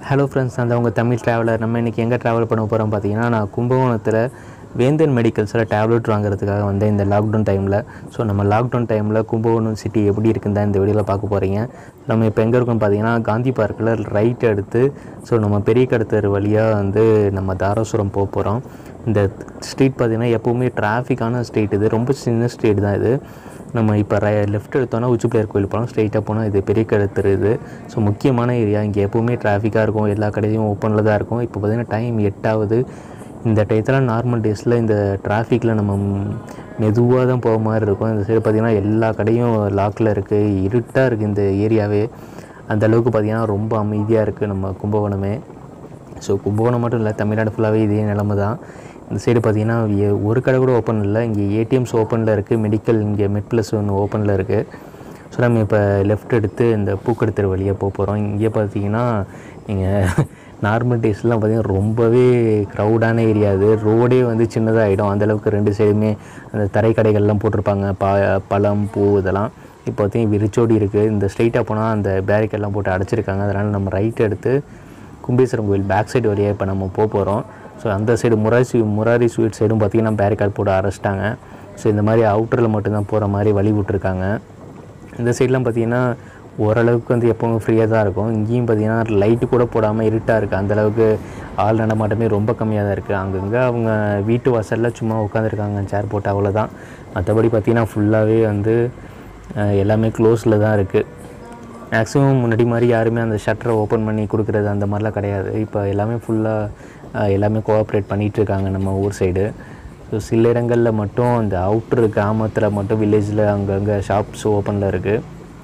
hello friends அந்த உங்கள் Tamil traveller நம்ம இன்றைக்கி எங்கே ட்ராவல் பண்ண போகிறோம் பார்த்தீங்கன்னா நான் கும்பகோணத்தில் வேந்தன் மெடிக்கல்ஸில் டேப்லெட் வாங்குறதுக்காக வந்தேன் இந்த லாக்டவுன் டைமில் ஸோ நம்ம லாக்டவுன் டைமில் கும்பகோணம் சிட்டி எப்படி இருக்குன்னு தான் இந்த வீடியோவில் பார்க்க போகிறீங்க நம்ம இப்போ எங்கே இருக்கோம்னு பார்த்தீங்கன்னா காந்தி பார்க்கில் ரைட் எடுத்து ஸோ நம்ம பெரிய கடத்தர் வழியாக வந்து நம்ம தாராசுரம் போக போகிறோம் இந்த ஸ்ட்ரீட் பார்த்திங்கன்னா எப்போவுமே டிராஃபிக்கான ஸ்ட்ரீட் இது ரொம்ப சின்ன ஸ்ட்ரீட் தான் இது நம்ம இப்போ ரை லெஃப்ட் எடுத்தோன்னா உச்சிப்பிள்ளையார் கோயில் போகிறோம் ஸ்ட்ரைட்டாக போனால் இது பெரிய கடத்தர் இது ஸோ முக்கியமான ஏரியா இங்கே எப்போவுமே டிராஃபிக்காக இருக்கும் எல்லா கடையும் ஓப்பனில் தான் இருக்கும் இப்போ பார்த்திங்கன்னா டைம் எட்டாவது இந்த டயத்தில் நார்மல் டேஸில் இந்த டிராஃபிக்கில் நம்ம மெதுவாக தான் போக மாதிரி இருக்கும் இந்த சைடு பார்த்திங்கன்னா எல்லா கடையும் லாக்கில் இருக்குது இருட்டாக இருக்குது இந்த ஏரியாவே அந்த அளவுக்கு பார்த்திங்கன்னா ரொம்ப அமைதியாக இருக்குது நம்ம கும்பகோணமே ஸோ கும்பகோணம் மட்டும் இல்லை தமிழ்நாடு ஃபுல்லாகவே இதே நிலமை தான் இந்த சைடு பார்த்தீங்கன்னா எ- ஒரு கடை கூட ஓப்பன் இல்லை இங்கே ஏடிஎம்ஸ் ஓப்பனில் இருக்குது மெடிக்கல் இங்கே மெட் ப்ளஸ் ஒன்று ஓப்பனில் இருக்குது ஸோ நம்ம இப்போ லெஃப்ட் எடுத்து இந்த பூக்கடத்தர் வழியாக போக போகிறோம் இங்கே பார்த்தீங்கன்னா நீங்கள் நார்மல் டேஸ்லாம் பார்த்தீங்கன்னா ரொம்பவே க்ரௌடான ஏரியா அது ரோடே வந்து சின்னதாகிடும் அந்தளவுக்கு ரெண்டு சைடுமே அந்த தரை கடைகள்லாம் போட்டிருப்பாங்க பா பழம் பூ இதெல்லாம் இப்போ பார்த்தீங்கன்னா விரிச்சோடி இருக்குது இந்த ஸ்ட்ரைட்டாக போனால் அந்த பேரிக்கெல்லாம் போட்டு அடைச்சிருக்காங்க அதனால் நம்ம ரைட் எடுத்து கும்பேஸ்வரம் கோயில் பேக் சைடு வழியாக இப்போ நம்ம போக போகிறோம் ஸோ அந்த சைடு முராரி ஸ்வீ முராரி ஸ்வீட் சைடும் பார்த்திங்கன்னா பேரிகார்ட் போட்டு அரைச்சிட்டாங்க ஸோ இந்த மாதிரி அவுட்டரில் மட்டும்தான் போகிற மாதிரி வழி விட்ருக்காங்க இந்த சைட்லாம் பார்த்திங்கன்னா ஓரளவுக்கு வந்து எப்போவும் ஃப்ரீயாக தான் இருக்கும் இங்கேயும் பார்த்திங்கன்னா லைட்டு கூட போடாமல் இருட்டாக இருக்குது அந்தளவுக்கு ஆள் நடமாட்டமே ரொம்ப கம்மியாக தான் இருக்குது அங்கங்கே அவங்க வீட்டு வாசலில் சும்மா உட்காந்துருக்காங்க சேர் போட்டு அவ்வளோதான் மற்றபடி பார்த்திங்கன்னா ஃபுல்லாகவே வந்து அஹ், எல்லாமே க்ளோஸில் தான் இருக்குது மேக்ஸிமம் முன்னாடி மாதிரி யாருமே அந்த ஷட்டரை ஓப்பன் பண்ணி கொடுக்குறது அந்த மாதிரிலாம் கிடையாது இப்போ எல்லாமே ஃபுல்லாக எல்லாமே கோஆப்ரேட் பண்ணிகிட்டு இருக்காங்க நம்ம ஊர் சைடு ஸோ சில இடங்களில் மட்டும் அந்த அவுட்ரு கிராமத்தில் மட்டும் வில்லேஜில் அங்கங்கே ஷாப்ஸ் ஓப்பனில் இருக்குது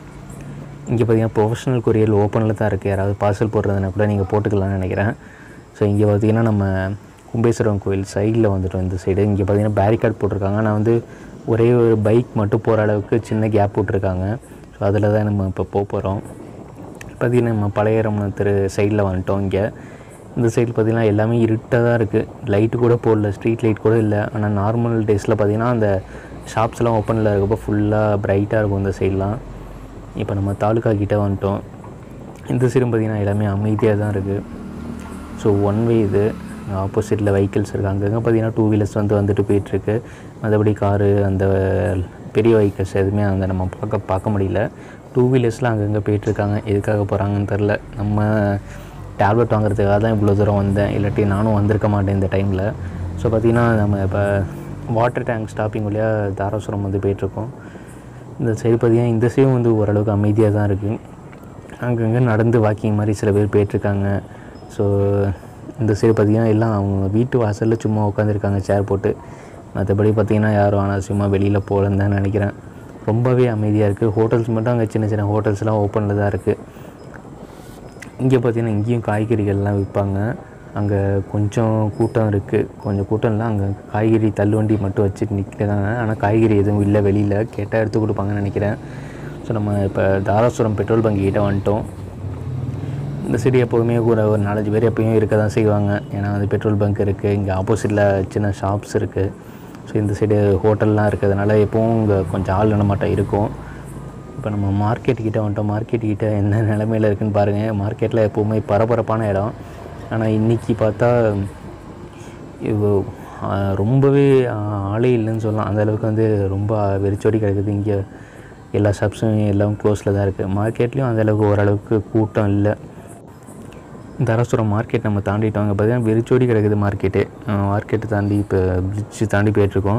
இங்கே பார்த்தீங்கன்னா ப்ரொஃபஷனல் கொரியர் ஓப்பனில் தான் இருக்குது யாராவது பார்சல் போடுறதுனா கூட நீங்கள் போட்டுக்கலாம்னு நினைக்கிறேன் ஸோ இங்கே பார்த்தீங்கன்னா நம்ம கும்பேஸ்வரம் கோயில் சைடில் வந்துட்டோம் இந்த சைடு இங்கே பார்த்தீங்கன்னா பேரிகார்ட் போட்டிருக்காங்க நான் வந்து ஒரே ஒரு பைக் மட்டும் போகிற அளவுக்கு சின்ன கேப் விட்ருக்காங்க ஸோ அதில் தான் நம்ம இப்போ போக போகிறோம் பார்த்தீங்கன்னா நம்ம பழையரமண தெரு சைடில் வந்துட்டோம் இங்கே இந்த சைடு பார்த்திங்கன்னா எல்லாமே இருட்டாக தான் இருக்குது லைட்டு கூட போடல ஸ்ட்ரீட் லைட் கூட இல்லை ஆனால் நார்மல் டேஸில் பார்த்திங்கன்னா அந்த ஷாப்ஸ்லாம் ஓப்பனில் இருக்கப்போ ஃபுல்லாக பிரைட்டாக இருக்கும் இந்த சைட்லாம் இப்போ நம்ம தாலுக்கா கிட்ட வந்துட்டோம் இந்த சைடும் பார்த்திங்கன்னா எல்லாமே அமைதியாக தான் இருக்குது ஸோ ஒன் வே இது ஆப்போசிட்டில் வெஹிக்கிள்ஸ் இருக்குது அங்கங்கே பார்த்தீங்கன்னா டூ வீலர்ஸ் வந்து வந்துட்டு போயிட்டுருக்கு மற்றபடி காரு அந்த பெரிய வெஹிக்கிள்ஸ் எதுவுமே அந்த நம்ம பார்க்க பார்க்க முடியல டூ வீலர்ஸ்லாம் அங்கங்கே போயிட்டுருக்காங்க எதுக்காக போகிறாங்கன்னு தெரில நம்ம டேப்லெட் வாங்குறதுக்காக தான் இவ்வளோ தூரம் வந்தேன் இல்லாட்டி நானும் வந்திருக்க மாட்டேன் இந்த டைமில் ஸோ பார்த்திங்கன்னா நம்ம இப்போ வாட்டர் டேங்க் ஸ்டாப்பிங் வழியாக தாராசுரம் வந்து போயிட்டுருக்கோம் இந்த சைடு பார்த்திங்கன்னா இந்த சைடும் வந்து ஓரளவுக்கு அமைதியாக தான் இருக்குது அங்கங்கே நடந்து வாக்கிங் மாதிரி சில பேர் போயிட்டுருக்காங்க ஸோ இந்த சைடு பார்த்திங்கன்னா எல்லாம் அவங்க வீட்டு வாசலில் சும்மா உட்காந்துருக்காங்க சேர் போட்டு மற்றபடி பார்த்திங்கன்னா யாரும் ஆனால் சும்மா வெளியில் போகலன்னு தான் நினைக்கிறேன் ரொம்பவே அமைதியாக இருக்குது ஹோட்டல்ஸ் மட்டும் அங்கே சின்ன சின்ன ஹோட்டல்ஸ்லாம் ஓப்பனில் தான் இருக்குது இங்கே பார்த்தீங்கன்னா இங்கேயும் காய்கறிகள்லாம் விற்பாங்க அங்கே கொஞ்சம் கூட்டம் இருக்குது கொஞ்சம் கூட்டம் இல்லை அங்கே காய்கறி தள்ளுவண்டி மட்டும் வச்சுட்டு நிற்கிறாங்க ஆனால் காய்கறி எதுவும் இல்லை வெளியில் கேட்டால் எடுத்து கொடுப்பாங்கன்னு நினைக்கிறேன் ஸோ நம்ம இப்போ தாராசுரம் பெட்ரோல் பங்க் கிட்ட வந்துட்டோம் இந்த சைடு எப்போதுமே கூட ஒரு நாலஞ்சு பேர் எப்பயும் இருக்க தான் செய்வாங்க ஏன்னா வந்து பெட்ரோல் பங்க் இருக்குது இங்கே ஆப்போசிட்டில் சின்ன ஷாப்ஸ் இருக்குது ஸோ இந்த சைடு ஹோட்டல்லாம் இருக்கிறதுனால எப்பவும் இங்கே கொஞ்சம் ஆள் நடமாட்டம் இருக்கும் இப்போ நம்ம மார்க்கெட் கிட்ட வந்துட்டோம் மார்க்கெட் கிட்ட என்ன நிலமையில இருக்குன்னு பாருங்கள் மார்க்கெட்டில் எப்போவுமே பரபரப்பான இடம் ஆனால் இன்றைக்கி பார்த்தா இது ஆ, ரொம்பவே ஆ, ஆளே இல்லைன்னு சொல்லலாம் அந்த அளவுக்கு வந்து ரொம்ப வெறிச்சோடி கிடக்குது இங்கே எல்லா ஷாப்ஸும் எல்லாம் க்ளோஸில் தான் இருக்குது மார்க்கெட்லேயும் அந்த அளவுக்கு ஓரளவுக்கு கூட்டம் இல்லை தரசுரம் மார்க்கெட் நம்ம தாண்டிட்டோம் அங்கே பார்த்தீங்கன்னா வெறிச்சோடி கிடக்குது மார்க்கெட்டு மார்க்கெட்டு தாண்டி இப்போ பிரிட்ஜு தாண்டி போயிட்டுருக்கோம்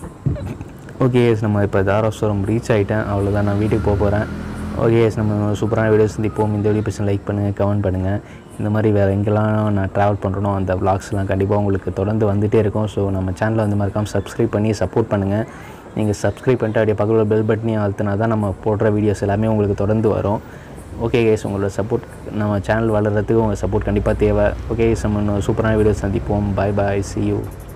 ஓகே எஸ் நம்ம இப்போ தாராசுரம் ரீச் ஆகிட்டேன் அவ்வளோதான் நான் வீட்டுக்கு போக போகிறேன் ஓகே எஸ் நம்ம சூப்பரான வீடியோஸ் சந்திப்போம் இந்த வீடியோ பற்றி லைக் பண்ணுங்கள் கமெண்ட் பண்ணுங்கள் இந்த மாதிரி வேறு எங்கெல்லாம் நான் ட்ராவல் பண்ணுறனோ அந்த vlogsலாம் கண்டிப்பாக உங்களுக்கு தொடர்ந்து வந்துகிட்டே இருக்கும் ஸோ நம்ம சேனலை வந்து மறக்காமல் சப்ஸ்கிரைப் பண்ணி சப்போர்ட் பண்ணுங்கள் நீங்கள் சப்ஸ்கிரைப் பண்ணிட்டு அப்படியே பக்கத்தில் பெல் பட்டனையும் அழுத்தினா தான் நம்ம போடுற வீடியோஸ் எல்லாமே உங்களுக்கு தொடர்ந்து வரும் ஓகே கேஸ் உங்களோட சப்போர்ட் நம்ம சேனல் வளர்கிறதுக்கு உங்கள் சப்போர்ட் கண்டிப்பாக தேவை ஓகே நம்ம இன்னும் சூப்பரான வீடியோஸ் சந்திப்போம் பாய் பாய் see you